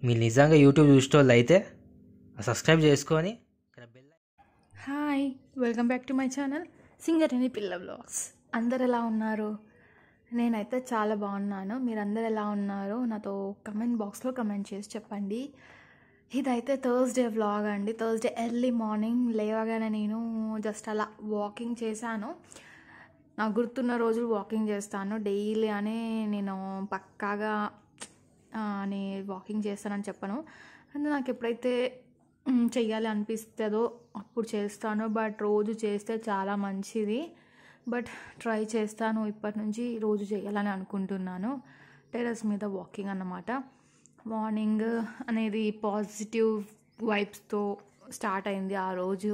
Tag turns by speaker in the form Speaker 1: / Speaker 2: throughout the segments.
Speaker 1: మీరు నిజంగా యూట్యూబ్ చూసేటోళ్ళు అయితే సబ్స్క్రైబ్ చేసుకొని ఇక్కడ bell
Speaker 2: hi welcome back to my channel singer అని పిల్ల బ్లాగ్స్ అందరు ఎలా ఉన్నారు నేనైతే చాలా బాగున్నాను మీరు అందరు ఎలా ఉన్నారో నాతో కమెంట్ బాక్స్లో కమెంట్ చేసి చెప్పండి ఇదైతే థర్స్డే వ్లాగ్ అండి థర్స్డే ఎర్లీ మార్నింగ్ లేవగానే నేను జస్ట్ అలా వాకింగ్ చేశాను నాకు గుర్తున్న రోజులు వాకింగ్ చేస్తాను డైలీ అని నేను పక్కాగా ఆ, నే వాకింగ్ చేస్తానని చెప్పను అంటే నాకు ఎప్పుడైతే మ్, చెయ్యాలి అనిపిస్తుందో అప్పుడు చేస్తాను బట్ రోజు చేస్తే చాలా మంచిది బట్ ట్రై చేస్తాను ఇప్పటి నుంచి రోజు చేయాలని అనుకుంటున్నాను టెరస్ మీద వాకింగ్ అన్నమాట మార్నింగ్ అనేది పాజిటివ్ వైబ్స్తో స్టార్ట్ అయింది ఆ రోజు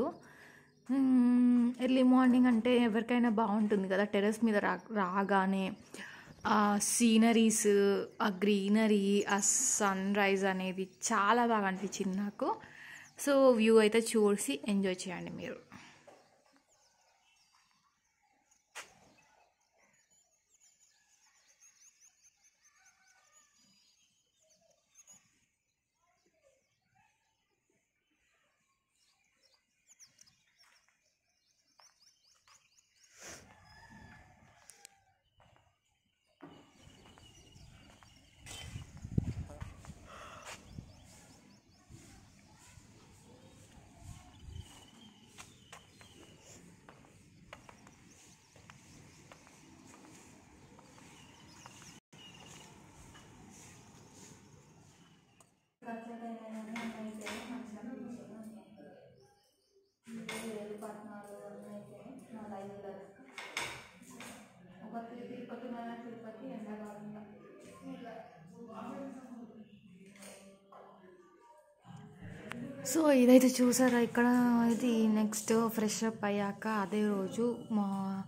Speaker 2: ఎర్లీ మార్నింగ్ అంటే ఎవరికైనా బాగుంటుంది కదా టెర్రస్ మీద రా రాగానే ఆ సీనరీస్ ఆ గ్రీనరీ ఆ సన్ రైజ్ అనేది చాలా బాగా అనిపించింది నాకు సో వ్యూ అయితే చూసి ఎంజాయ్ చేయండి మీరు సో ఇదైతే చూసారా ఇక్కడ ఇది నెక్స్ట్ ఫ్రెష్ అప్ అయ్యాక అదే రోజు మా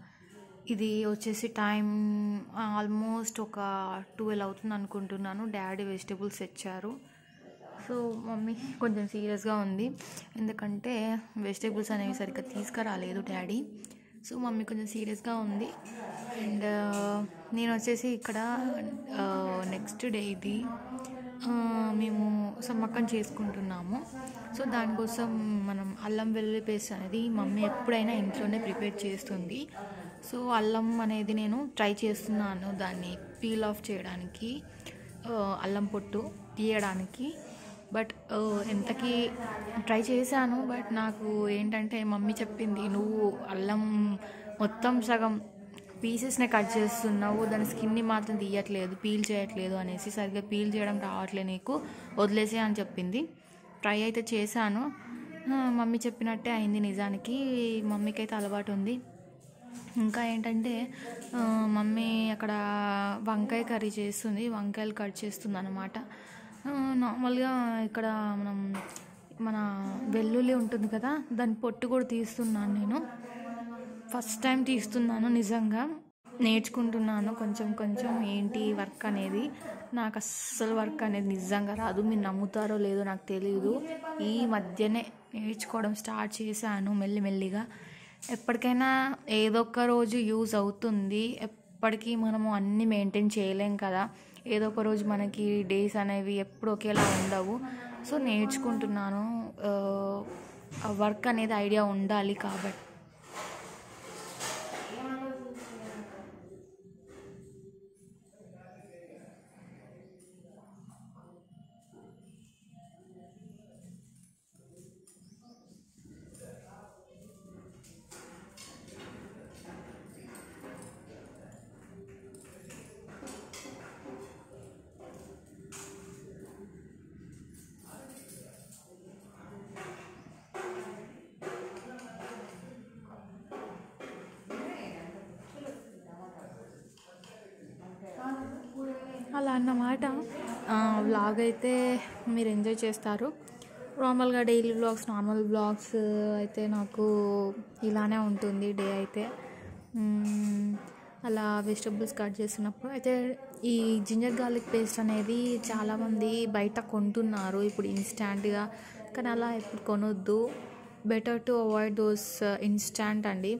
Speaker 2: ఇది వచ్చేసి టైం ఆల్మోస్ట్ ఒక ట్వెల్వ్ అవుతుంది అనుకుంటున్నాను డాడీ వెజిటేబుల్స్ తెచ్చారు సో మమ్మీ కొంచెం సీరియస్గా ఉంది ఎందుకంటే వెజిటేబుల్స్ అనేవి సరిగ్గా తీసుకురాలేదు డాడీ సో మమ్మీ కొంచెం సీరియస్గా ఉంది అండ్ నేను వచ్చేసి ఇక్కడ నెక్స్ట్ డే ఇది ఆ, మేము సమ్మక్కం చేసుకుంటున్నాము సో దానికోసం మనం అల్లం వెల్లుల్లి పేస్ట్ అనేది మమ్మీ ఎప్పుడైనా ఇంట్లోనే ప్రిపేర్ చేస్తుంది సో అల్లం అనేది నేను ట్రై చేస్తున్నాను దాన్ని పీల్ ఆఫ్ చేయడానికి ఆ, అల్లం పొట్టు తీయడానికి బట్ ఆ, ఎంతకి ట్రై చేశాను బట్ నాకు ఏంటంటే మమ్మీ చెప్పింది నువ్వు అల్లం మొత్తం సగం పీసెస్ని కట్ చేస్తున్నావు దాని స్కిన్ని మాత్రం తీయట్లేదు పీల్ చేయట్లేదు అనేసి సరిగ్గా పీల్ చేయడం రావట్లేదు నీకు వదిలేసే అని చెప్పింది ట్రై అయితే చేశాను ఆ, మమ్మీ చెప్పినట్టే అయింది నిజానికి మమ్మీకి అయితే అలవాటు ఉంది ఇంకా ఏంటంటే ఆ, మమ్మీ అక్కడ వంకాయ కర్రీ చేస్తుంది వంకాయలు కట్ చేస్తుంది అనమాట నార్మల్గా ఇక్కడ మనం మన వెల్లుల్లి ఉంటుంది కదా దాని పొట్టు కూడా తీస్తున్నాను నేను ఫస్ట్ టైం తీస్తున్నాను నిజంగా నేర్చుకుంటున్నాను కొంచెం కొంచెం ఏంటి వర్క్ అనేది నాకు అస్సలు వర్క్ అనేది నిజంగా రాదు మీరు నమ్ముతారో లేదో నాకు తెలియదు ఈ మధ్యనే నేర్చుకోవడం స్టార్ట్ చేశాను మెల్లిమెల్లిగా ఎప్పటికైనా ఏదో ఒక రోజు యూజ్ అవుతుంది ఎప్పటికీ మనము అన్నీ మెయింటైన్ చేయలేం కదా ఏదో ఒక రోజు మనకి డేస్ అనేవి ఎప్పుడు ఒకేలా ఉండవు సో నేర్చుకుంటున్నాను ఆ వర్క్ అనేది ఐడియా ఉండాలి కాబట్టి అలా అన్నమాట వ్లాగ్ అయితే మీరు ఎంజాయ్ చేస్తారు నార్మల్గా డైలీ వ్లాగ్స్ నార్మల్ వ్లాగ్స్ అయితే నాకు ఇలానే ఉంటుంది డే అయితే మ్మ్, అలా వెజిటబుల్స్ కట్ చేసినప్పుడు అయితే ఈ జింజర్ గార్లిక్ పేస్ట్ అనేది చాలామంది బయట కొంటున్నారు ఇప్పుడు ఇన్స్టాంట్గా కానీ అలా ఎప్పుడు కొనొద్దు better to avoid those instant అండి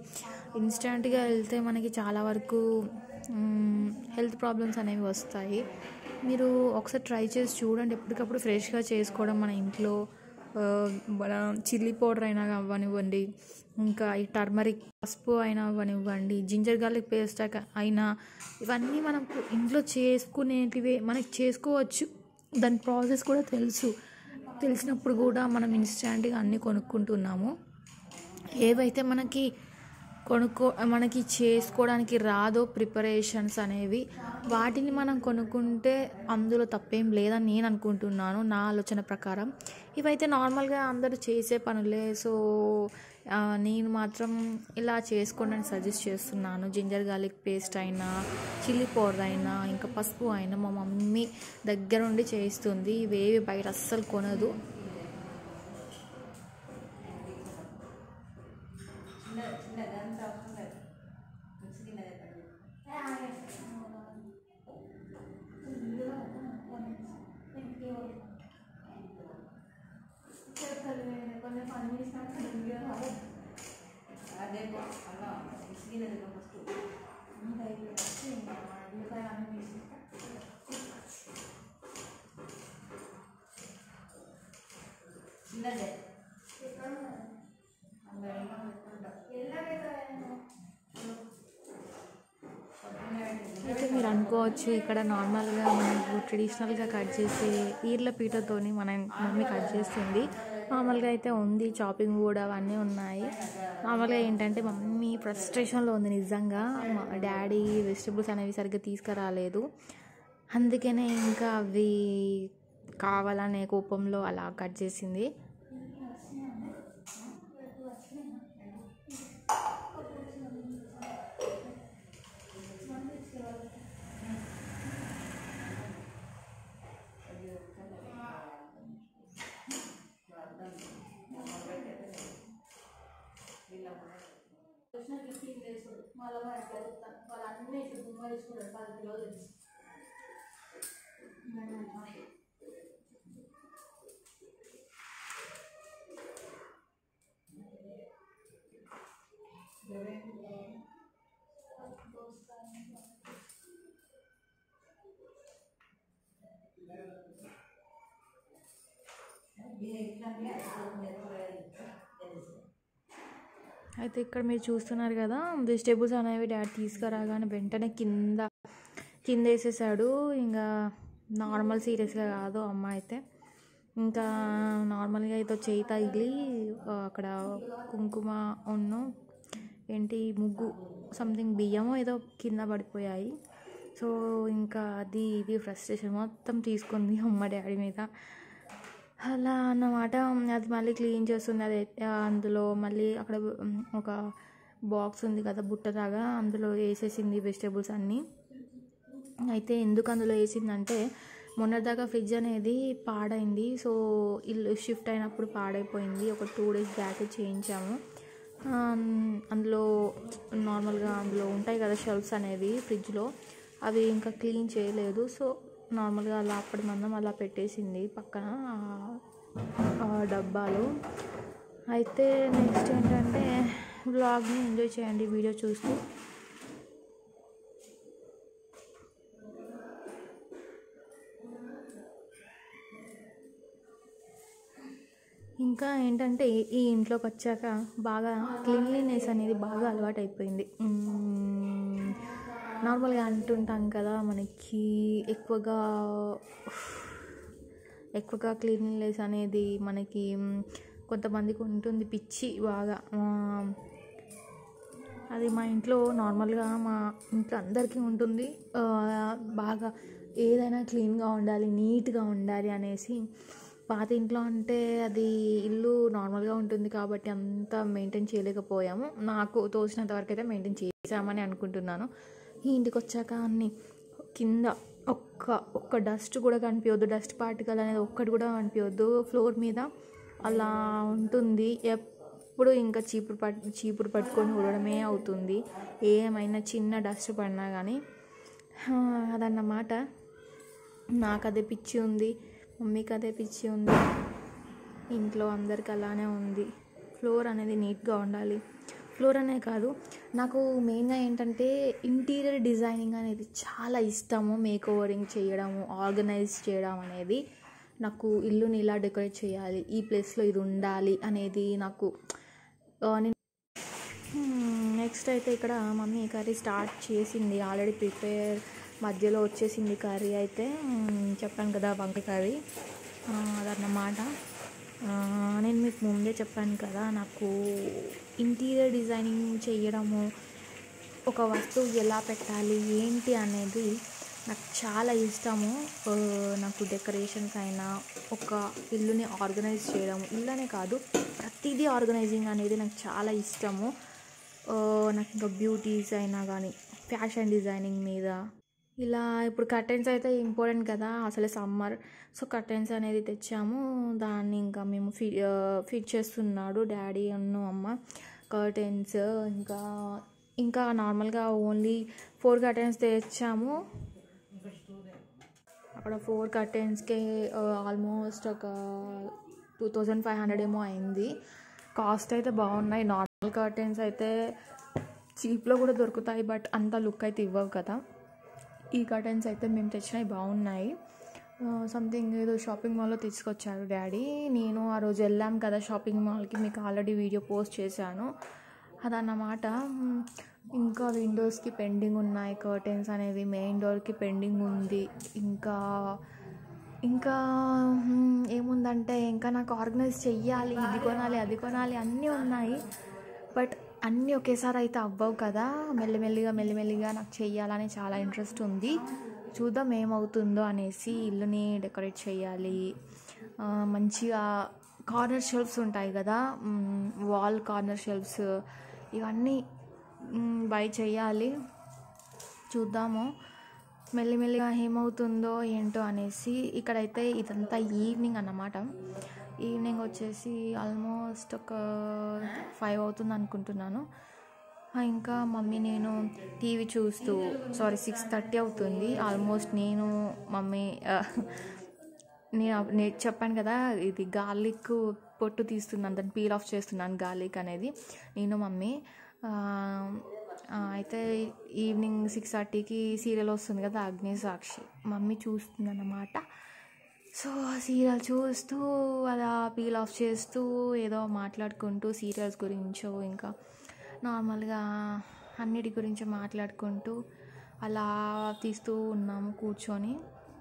Speaker 2: ఇన్స్టాంట్గా వెళ్తే మనకి చాలా వరకు హెల్త్ ప్రాబ్లమ్స్ అనేవి వస్తాయి మీరు ఒకసారి ట్రై చేసి చూడండి ఎప్పటికప్పుడు ఫ్రెష్గా చేసుకోవడం మన ఇంట్లో ఆ, మన చిల్లీ పౌడర్ అయినా అవ్వనివ్వండి ఇంకా ఈ టర్మరిక్ పసుపు అయినా అవ్వనివ్వండి జింజర్ గార్లిక్ పేస్ట్ అయినా ఇవన్నీ మనం ఇంట్లో చేసుకునేటివే మనకి చేసుకోవచ్చు దాని ప్రాసెస్ కూడా తెలుసు తెలిసినప్పుడు కూడా మనం ఇన్స్టాంట్గా అన్నీ కొనుక్కుంటున్నాము ఏవైతే మనకి కొనుక్కో మనకి చేసుకోవడానికి రాదో ప్రిపరేషన్స్ అనేవి వాటిని మనం కొనుక్కుంటే అందులో తప్పేం లేదని నేను అనుకుంటున్నాను నా ఆలోచన ప్రకారం ఇవైతే నార్మల్గా అందరూ చేసే పనులే సో ఆ, నేను మాత్రం ఇలా చేసుకోండి అని సజెస్ట్ చేస్తున్నాను జింజర్ గార్లిక్ పేస్ట్ అయినా చిల్లీ పౌడర్ అయినా ఇంకా పసుపు అయినా మా మమ్మీ దగ్గరుండి చేస్తుంది ఇవేవి బయట అస్సలు కొనదు అయితే మీరు అనుకోవచ్చు ఇక్కడ నార్మల్గా మనకు ట్రెడిషనల్గా కట్ చేసే ఈర్ల పీటతోని మన మమ్మీ కట్ చేస్తుంది నార్మల్గా అయితే ఉంది చాపింగ్ కూడా అవన్నీ ఉన్నాయి నార్మల్గా ఏంటంటే మమ్మీ ఫ్రస్ట్రేషన్లో ఉంది నిజంగా మా డాడీ వెజిటబుల్స్ అనేవి సరిగ్గా తీసుకురాలేదు అందుకనే ఇంకా అవి కావాలనే కోపంలో అలా కట్ చేసింది అయితే ఇక్కడ మీరు చూస్తున్నారు కదా వెజిటేబుల్స్ అనేవి డాడీ తీసుకురాగానే వెంటనే కింద కింద వేసేసాడు ఇంకా నార్మల్ సీరియస్గా కాదు అమ్మ అయితే ఇంకా నార్మల్గా అయితే చేయి తగిలి ఆ, అక్కడ కుంకుమ ఉన్ను ఏంటి ముగ్గు సంథింగ్ బియ్యమో ఏదో కింద పడిపోయాయి సో ఇంకా అది ఇది ఫ్రస్ట్రేషన్ మొత్తం తీసుకుంది అమ్మ డాడీ మీద అలా అన్నమాట అది మళ్ళీ క్లీన్ చేస్తుంది అది ఆ, అందులో మళ్ళీ అక్కడ ఉమ్, ఒక బాక్స్ ఉంది కదా బుట్టలాగా అందులో వేసేసింది వెజిటేబుల్స్ అన్నీ అయితే ఎందుకు అందులో వేసిందంటే మొన్నటిదాకా ఫ్రిడ్జ్ అనేది పాడైంది సో ఇల్లు షిఫ్ట్ అయినప్పుడు పాడైపోయింది ఒక టూ డేస్ బ్యాక్ చేయించాము ఆ, అందులో నార్మల్గా అందులో ఉంటాయి కదా షెల్ఫ్స్ అనేవి ఫ్రిడ్జ్లో అవి ఇంకా క్లీన్ చేయలేదు సో నార్మల్గా అలా అప్పటి మందం అలా పెట్టేసింది పక్కన ఆ- ఆ డబ్బాలు అయితే నెక్స్ట్ ఏంటంటే వ్లాగ్ని ఎంజాయ్ చేయండి వీడియో చూస్తూ ఇంకా ఏంటంటే ఈ ఇంట్లోకి వచ్చాక బాగా క్లీన్లీనెస్ అనేది బాగా అలవాటు అయిపోయింది మ్మ్. నార్మల్గా అంటుంటాం కదా మనకి ఎక్కువగా ఎక్కువగా క్లీన్లీనెస్ అనేది మనకి మ్, కొంతమందికి ఉంటుంది పిచ్చి బాగా ఆ, అది మా ఇంట్లో నార్మల్గా మా ఇంట్లో అందరికీ ఉంటుంది ఆ, బాగా ఏదైనా క్లీన్గా ఉండాలి నీట్గా ఉండాలి అనేసి పాత ఇంట్లో అంటే అది ఇల్లు నార్మల్గా ఉంటుంది కాబట్టి అంత మెయింటైన్ చేయలేకపోయాము నాకు తోచినంత వరకు అయితే మెయింటైన్ చేసామని అనుకుంటున్నాను ఈ ఇంటికి వచ్చాక అన్ని కింద ఒక్క ఒక్క డస్ట్ కూడా కనిపించొద్దు డస్ట్ పార్టికల్ అనేది ఒక్కటి కూడా కనిపించొద్దు ఫ్లోర్ మీద అలా ఉంటుంది ఎప్పుడు ఇంకా చీపురు పట్ చీపురు పట్టుకొని ఊడడమే అవుతుంది ఏమైనా చిన్న డస్ట్ పడినా కానీ ఆ, అదన్నమాట నాకు అదే పిచ్చి ఉంది మమ్మీకి అదే పిచ్చి ఉంది ఇంట్లో అందరికి అలానే ఉంది ఫ్లోర్ అనేది నీట్గా ఉండాలి ఎక్స్ప్లోర్ అనే కాదు నాకు మెయిన్గా ఏంటంటే ఇంటీరియర్ డిజైనింగ్ అనేది చాలా ఇష్టము మేక్ ఓవరింగ్ చేయడము ఆర్గనైజ్ చేయడం అనేది నాకు ఇల్లుని ఇలా డెకరేట్ చేయాలి ఈ ప్లేస్లో ఇది ఉండాలి అనేది నాకు ఆ, నేను నెక్స్ట్ అయితే ఇక్కడ మమ్మీ కర్రీ స్టార్ట్ చేసింది ఆల్రెడీ ప్రిపేర్ మధ్యలో వచ్చేసింది కర్రీ అయితే మ్మ్, చెప్పాను కదా వంకాయ కర్రీ ఆ, అదన్నమాట ఆ, నేను మీకు ముందే చెప్పాను కదా నాకు ఇంటీరియర్ డిజైనింగ్ చేయడము ఒక వస్తువు ఎలా పెట్టాలి ఏంటి అనేది నాకు చాలా ఇష్టము ఆ, నాకు డెకరేషన్స్ అయినా ఒక ఇల్లుని ఆర్గనైజ్ చేయడం ఇల్లనే కాదు ప్రతిదీ ఆర్గనైజింగ్ అనేది నాకు చాలా ఇష్టము ఆ, నాకు ఇంకా బ్యూటీస్ అయినా కానీ ఫ్యాషన్ డిజైనింగ్ మీద ఇలా ఇప్పుడు కర్టెన్స్ అయితే ఇంపార్టెంట్ కదా అసలే సమ్మర్ సో కర్టెన్స్ అనేది తెచ్చాము దాన్ని ఇంకా మేము ఫి ఫిట్ చేస్తున్నాడు డాడీ అన్ను అమ్మ కర్టెన్స్ ఇంకా ఇంకా నార్మల్గా ఓన్లీ ఫోర్ కర్టెన్స్ తెచ్చాము అక్కడ ఫోర్ కర్టెన్స్కి ఆల్మోస్ట్ ఒక టూ థౌజండ్ ఫైవ్ హండ్రెడ్ ఏమో అయింది కాస్ట్ అయితే బాగున్నాయి నార్మల్ కర్టెన్స్ అయితే చీప్లో కూడా దొరుకుతాయి బట్ అంత లుక్ అయితే ఇవ్వవు కదా ఈ కర్టెన్స్ అయితే మేము తెచ్చినవి బాగున్నాయి సంథింగ్ ఏదో షాపింగ్ మాల్లో తీసుకొచ్చారు డాడీ నేను ఆ రోజు వెళ్ళాం కదా షాపింగ్ మాల్కి మీకు ఆల్రెడీ వీడియో పోస్ట్ చేశాను అదన్నమాట మ్, ఇంకా విండోస్కి పెండింగ్ ఉన్నాయి కర్టెన్స్ అనేది మెయిన్ డోర్కి పెండింగ్ ఉంది ఇంకా ఇంకా మ్, ఏముందంటే ఇంకా నాకు ఆర్గనైజ్ చెయ్యాలి ఇది కొనాలి అది కొనాలి అన్నీ ఉన్నాయి బట్ అన్నీ ఒకేసారి అయితే అవ్వవు కదా మెల్లిమెల్లిగా మెల్లిమెల్లిగా నాకు చెయ్యాలని చాలా ఇంట్రెస్ట్ ఉంది చూద్దాం ఏమవుతుందో అనేసి ఇల్లుని డెకరేట్ చేయాలి ఆ, మంచిగా కార్నర్ షెల్ఫ్స్ ఉంటాయి కదా వాల్ కార్నర్ షెల్ఫ్స్ ఇవన్నీ బై చేయాలి చూద్దాము మెల్లిమెల్లిగా ఏమవుతుందో ఏంటో అనేసి ఇక్కడైతే ఇదంతా ఈవినింగ్ అన్నమాట ఈవినింగ్ వచ్చేసి ఆల్మోస్ట్ ఒక ఫైవ్ అవుతుంది అనుకుంటున్నాను ఆ, ఇంకా మమ్మీ నేను టీవీ చూస్తూ సారీ సిక్స్ థర్టీ అవుతుంది ఆల్మోస్ట్ నేను మమ్మీ ఆ, నేను అప్- నేను చెప్పాను కదా ఇది గార్లిక్ పొట్టు తీస్తున్నాను దాన్ని పీల్ ఆఫ్ చేస్తున్నాను గార్లిక్ అనేది నేను మమ్మీ ఆ, ఆ, అయితే ఈవినింగ్ సిక్స్ థర్టీకి సీరియల్ వస్తుంది కదా అగ్ని సాక్షి మమ్మీ చూస్తుంది అన్నమాట సో సీరియల్ చూస్తూ అలా పీల్ ఆఫ్ చేస్తూ ఏదో మాట్లాడుకుంటూ సీరియల్స్ గురించో ఇంకా నార్మల్గా అన్నిటి గురించి మాట్లాడుకుంటూ అలా తీస్తూ ఉన్నాము కూర్చొని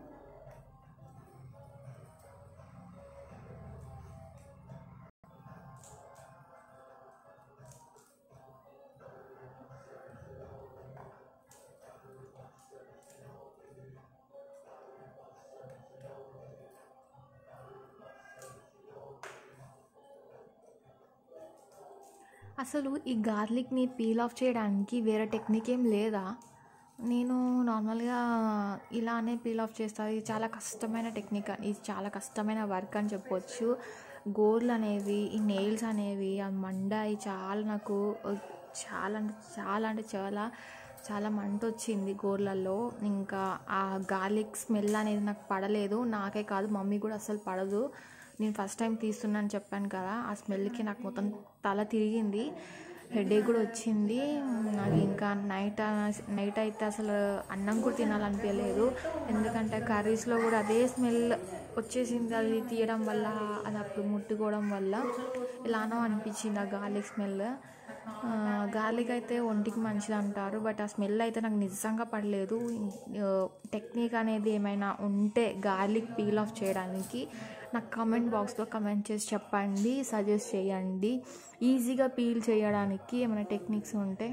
Speaker 2: అసలు ఈ గార్లిక్ని పీల్ ఆఫ్ చేయడానికి వేరే టెక్నిక్ ఏం లేదా నేను నార్మల్గా ఇలానే పీల్ ఆఫ్ చేస్తాను ఇది చాలా కష్టమైన టెక్నిక్ అని ఇది చాలా కష్టమైన వర్క్ అని చెప్పొచ్చు గోర్లు అనేవి ఈ నెయిల్స్ అనేవి ఆ మండ అయి చాలా నాకు చాలా అంటే చాలా అంటే చాలా చాలా మంట వచ్చింది గోర్లలో ఇంకా ఆ గార్లిక్ స్మెల్ అనేది నాకు పడలేదు నాకే కాదు మమ్మీ కూడా అసలు పడదు నేను ఫస్ట్ టైం తీస్తున్నాను చెప్పాను కదా ఆ స్మెల్కి నాకు మొత్తం తల తిరిగింది హెడేక్ కూడా వచ్చింది నాకు ఇంకా నైట్ నైట్ అయితే అసలు అన్నం కూడా తినాలనిపించలేదు ఎందుకంటే కర్రీస్లో కూడా అదే స్మెల్ వచ్చేసింది అది తీయడం వల్ల అది అప్పుడు ముట్టుకోవడం వల్ల ఇలానో అనిపించింది ఆ గార్లిక్ స్మెల్ గార్లిక్ అయితే ఒంటికి మంచిది అంటారు బట్ ఆ స్మెల్ అయితే నాకు నిజంగా పడలేదు టెక్నిక్ అనేది ఏమైనా ఉంటే గార్లిక్ పీల్ ఆఫ్ చేయడానికి నాకు కమెంట్ బాక్స్లో కమెంట్ చేసి చెప్పండి సజెస్ట్ చేయండి ఈజీగా పీల్ చేయడానికి ఏమైనా టెక్నిక్స్ ఉంటే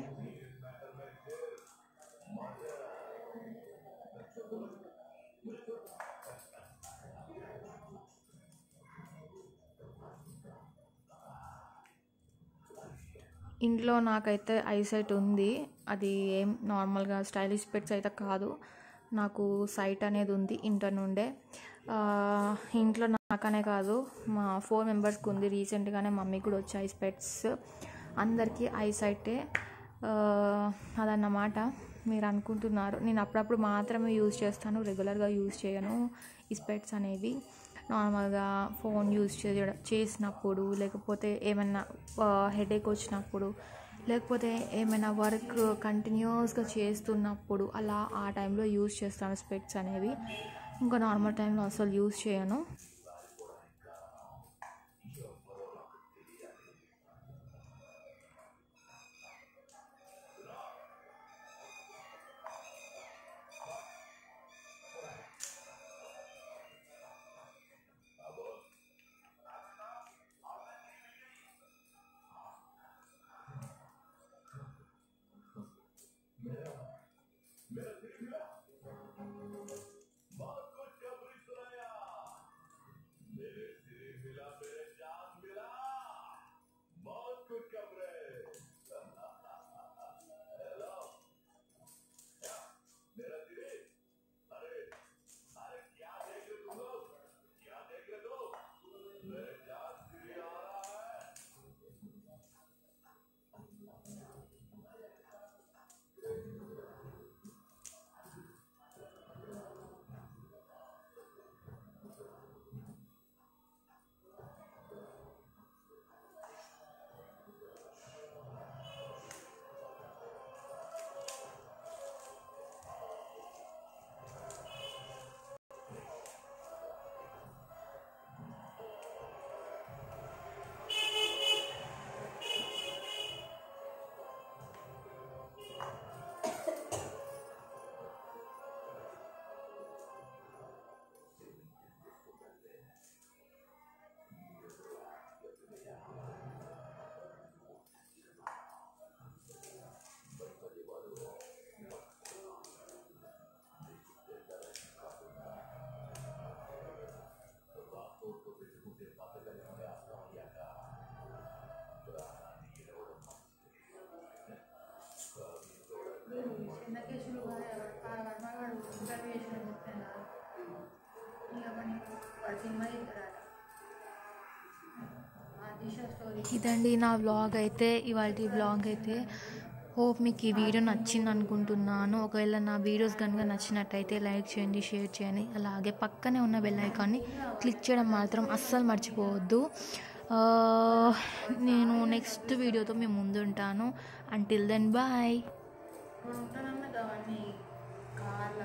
Speaker 2: ఇంట్లో నాకైతే ఐసైట్ ఉంది అది ఏం నార్మల్గా స్టైలిష్ పెట్స్ అయితే కాదు నాకు సైట్ అనేది ఉంది ఇంటర్ నుండే ఆ, ఇంట్లో నాకనే కాదు మా ఫోర్ మెంబర్స్కి ఉంది రీసెంట్గానే మమ్మీకి కూడా వచ్చాయి స్పెట్స్ అందరికీ ఐసైటే అదన్నమాట మీరు అనుకుంటున్నారు నేను అప్పుడప్పుడు మాత్రమే యూజ్ చేస్తాను రెగ్యులర్గా యూజ్ చేయను ఈ స్పెట్స్ అనేవి నార్మల్గా ఫోన్ యూజ్ చేయడం చేసినప్పుడు లేకపోతే ఏమన్నా హెడేక్ వచ్చినప్పుడు లేకపోతే ఏమైనా వర్క్ కంటిన్యూస్గా చేస్తున్నప్పుడు అలా ఆ టైంలో యూజ్ చేస్తాను స్పెక్ట్స్ అనేవి ఇంకా నార్మల్ టైంలో అసలు యూజ్ చేయను ఇదండి నా వ్లాగ్ అయితే ఇవాళ వ్లాగ్ అయితే హోప్ మీకు ఈ వీడియో నచ్చింది అనుకుంటున్నాను ఒకవేళ నా వీడియోస్ కనుక నచ్చినట్టయితే లైక్ చేయండి షేర్ చేయండి అలాగే పక్కనే ఉన్న బెల్ ఐకాన్ని క్లిక్ చేయడం మాత్రం అస్సలు మర్చిపోవద్దు ఆ, నేను నెక్స్ట్ వీడియోతో మేము ముందుంటాను అంటిల్ దెన్ బాయ్ ఉంటానన్న అవన్నీ కార్